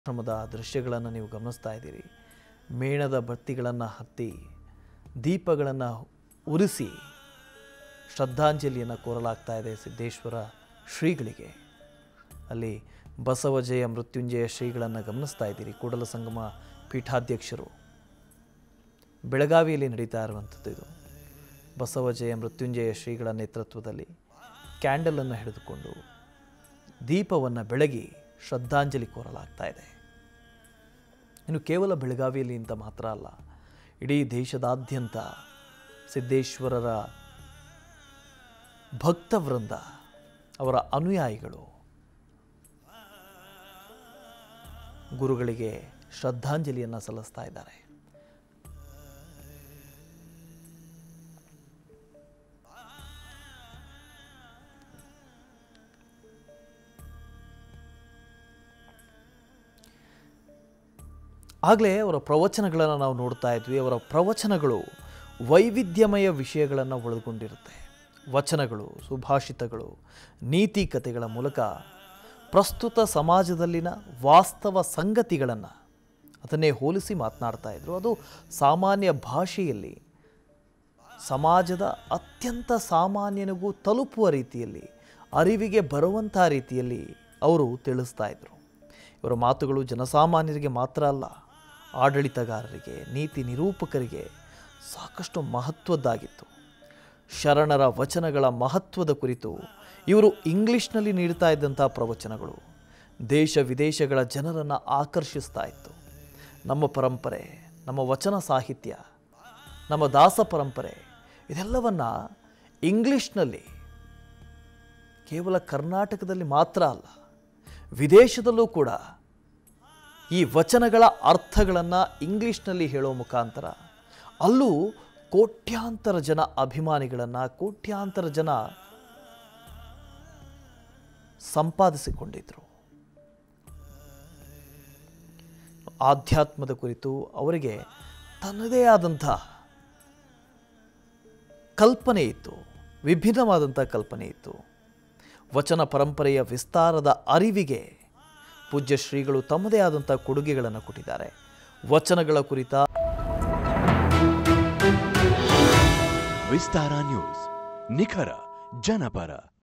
ಆಶ್ರಮದ ದೃಶ್ಯಗಳನ್ನು ನೀವು ಗಮನಿಸ್ತಾ ಇದ್ದೀರಿ ಮೇಣದ ಬತ್ತಿಗಳನ್ನು ಹತ್ತಿ ದೀಪಗಳನ್ನು ಉರಿಸಿ ಶ್ರದ್ಧಾಂಜಲಿಯನ್ನು ಕೋರಲಾಗ್ತಾ ಇದೆ ಸಿದ್ದೇಶ್ವರ ಶ್ರೀಗಳಿಗೆ ಅಲ್ಲಿ ಬಸವಜಯ ಮೃತ್ಯುಂಜಯ ಶ್ರೀಗಳನ್ನು ಗಮನಿಸ್ತಾ ಇದ್ದೀರಿ ಕೂಡಲ ಸಂಗಮ ಪೀಠಾಧ್ಯಕ್ಷರು ಬೆಳಗಾವಿಯಲ್ಲಿ ನಡೀತಾ ಇರುವಂಥದ್ದು ಇದು ಬಸವಜಯ ಮೃತ್ಯುಂಜಯ ಶ್ರೀಗಳ ನೇತೃತ್ವದಲ್ಲಿ ಕ್ಯಾಂಡಲನ್ನು ಹಿಡಿದುಕೊಂಡು ದೀಪವನ್ನು ಬೆಳಗಿ ಶ್ರದ್ಧಾಂಜಲಿ ಕೋರಲಾಗ್ತಾ ಇದೆ ಇನ್ನು ಕೇವಲ ಬೆಳಗಾವಿಯಲ್ಲಿ ಅಂತ ಮಾತ್ರ ಅಲ್ಲ ಇಡೀ ದೇಶದಾದ್ಯಂತ ಸಿದ್ದೇಶ್ವರರ ಭಕ್ತವೃಂದ ಅವರ ಅನುಯಾಯಿಗಳು ಗುರುಗಳಿಗೆ ಶ್ರದ್ಧಾಂಜಲಿಯನ್ನು ಸಲ್ಲಿಸ್ತಾ ಇದ್ದಾರೆ ಆಗಲೇ ಅವರ ಪ್ರವಚನಗಳನ್ನು ನಾವು ನೋಡ್ತಾ ಇದ್ವಿ ಅವರ ಪ್ರವಚನಗಳು ವೈವಿಧ್ಯಮಯ ವಿಷಯಗಳನ್ನು ಒಳಗೊಂಡಿರುತ್ತೆ ವಚನಗಳು ಸುಭಾಷಿತಗಳು ನೀತಿ ಕಥೆಗಳ ಮೂಲಕ ಪ್ರಸ್ತುತ ಸಮಾಜದಲ್ಲಿನ ವಾಸ್ತವ ಸಂಗತಿಗಳನ್ನು ಅದನ್ನೇ ಹೋಲಿಸಿ ಮಾತನಾಡ್ತಾ ಇದ್ರು ಅದು ಸಾಮಾನ್ಯ ಭಾಷೆಯಲ್ಲಿ ಸಮಾಜದ ಅತ್ಯಂತ ಸಾಮಾನ್ಯನಿಗೂ ತಲುಪುವ ರೀತಿಯಲ್ಲಿ ಅರಿವಿಗೆ ಬರುವಂಥ ರೀತಿಯಲ್ಲಿ ಅವರು ತಿಳಿಸ್ತಾ ಇದ್ರು ಇವರ ಮಾತುಗಳು ಜನಸಾಮಾನ್ಯರಿಗೆ ಮಾತ್ರ ಅಲ್ಲ ಆಡಳಿತಗಾರರಿಗೆ ನೀತಿ ನಿರೂಪಕರಿಗೆ ಸಾಕಷ್ಟು ಮಹತ್ವದ್ದಾಗಿತ್ತು ಶರಣರ ವಚನಗಳ ಮಹತ್ವದ ಕುರಿತು ಇವರು ಇಂಗ್ಲಿಷ್ನಲ್ಲಿ ನೀಡ್ತಾ ಇದ್ದಂಥ ಪ್ರವಚನಗಳು ದೇಶ ವಿದೇಶಗಳ ಜನರನ್ನು ಆಕರ್ಷಿಸ್ತಾ ಇತ್ತು ನಮ್ಮ ಪರಂಪರೆ ನಮ್ಮ ವಚನ ಸಾಹಿತ್ಯ ನಮ್ಮ ದಾಸ ಪರಂಪರೆ ಇದೆಲ್ಲವನ್ನು ಇಂಗ್ಲಿಷ್ನಲ್ಲಿ ಕೇವಲ ಕರ್ನಾಟಕದಲ್ಲಿ ಮಾತ್ರ ಅಲ್ಲ ವಿದೇಶದಲ್ಲೂ ಕೂಡ ಈ ವಚನಗಳ ಅರ್ಥಗಳನ್ನು ಇಂಗ್ಲಿಷ್ನಲ್ಲಿ ಹೇಳೋ ಮುಖಾಂತರ ಅಲ್ಲೂ ಕೋಟ್ಯಾಂತರ ಜನ ಅಭಿಮಾನಿಗಳನ್ನು ಕೋಟ್ಯಾಂತರ ಜನ ಸಂಪಾದಿಸಿಕೊಂಡಿದ್ರು ಆಧ್ಯಾತ್ಮದ ಕುರಿತು ಅವರಿಗೆ ತನ್ನದೇ ಆದಂಥ ಕಲ್ಪನೆ ಇತ್ತು ವಿಭಿನ್ನವಾದಂಥ ಕಲ್ಪನೆ ಇತ್ತು ವಚನ ಪರಂಪರೆಯ ವಿಸ್ತಾರದ ಅರಿವಿಗೆ ಪೂಜ್ಯ ಶ್ರೀಗಳು ತಮ್ಮದೇ ಆದಂಥ ಕೊಡುಗೆಗಳನ್ನು ಕೊಟ್ಟಿದ್ದಾರೆ ವಚನಗಳ ಕುರಿತ ವಿಸ್ತಾರ ನ್ಯೂಸ್ ನಿಖರ ಜನಪರ